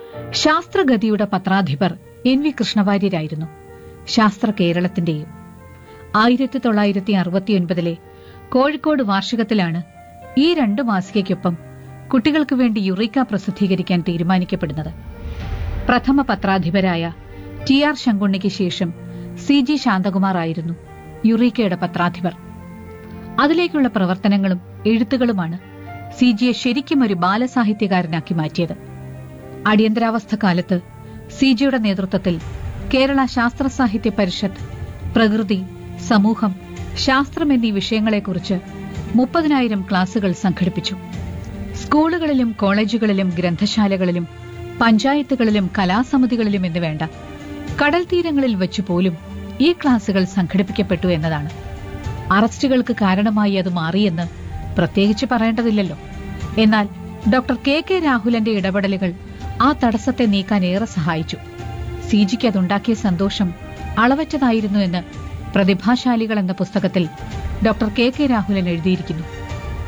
ശാസ്ത്രഗതിയുടെ പത്രാധിപർ N V കൃഷ്ണവാര്യരായിരുന്നു ശാസ്ത്ര കേരളത്തിന്റെയും ആയിരത്തി തൊള്ളായിരത്തി അറുപത്തിയൊൻപതിലെ കോഴിക്കോട് വാർഷികത്തിലാണ് ഈ രണ്ട് മാസികയ്ക്കൊപ്പം കുട്ടികൾക്ക് വേണ്ടി യുറീക്ക പ്രസിദ്ധീകരിക്കാൻ തീരുമാനിക്കപ്പെടുന്നത് പ്രഥമ പത്രാധിപരായ ടി ആർ ശങ്കുണ്ണിക്ക് ശേഷം സി ജി ശാന്തകുമാർ ആയിരുന്നു യുറീക്കയുടെ പത്രാധിപർ അതിലേക്കുള്ള പ്രവർത്തനങ്ങളും എഴുത്തുകളുമാണ് സി ജിയെ ശരിക്കും ഒരു ബാലസാഹിത്യകാരനാക്കി മാറ്റിയത് അടിയന്തരാവസ്ഥ കാലത്ത് സി ജിയുടെ നേതൃത്വത്തിൽ കേരള ശാസ്ത്ര സാഹിത്യ പരിഷത്ത് പ്രകൃതി സമൂഹം ശാസ്ത്രം എന്നീ വിഷയങ്ങളെക്കുറിച്ച് മുപ്പതിനായിരം ക്ലാസുകൾ സംഘടിപ്പിച്ചു സ്കൂളുകളിലും കോളേജുകളിലും ഗ്രന്ഥശാലകളിലും പഞ്ചായത്തുകളിലും കലാസമിതികളിലും എന്ന് വേണ്ട കടൽ തീരങ്ങളിൽ വെച്ച് പോലും ഈ ക്ലാസുകൾ സംഘടിപ്പിക്കപ്പെട്ടു എന്നതാണ് അറസ്റ്റുകൾക്ക് കാരണമായി അത് മാറിയെന്ന് പ്രത്യേകിച്ച് പറയേണ്ടതില്ലല്ലോ എന്നാൽ ഡോക്ടർ കെ കെ രാഹുലന്റെ ഇടപെടലുകൾ ആ തടസ്സത്തെ നീക്കാൻ ഏറെ സഹായിച്ചു സിജിക്ക് അതുണ്ടാക്കിയ സന്തോഷം അളവറ്റതായിരുന്നു എന്ന് പ്രതിഭാശാലികൾ എന്ന പുസ്തകത്തിൽ ഡോക്ടർ കെ കെ രാഹുലൻ എഴുതിയിരിക്കുന്നു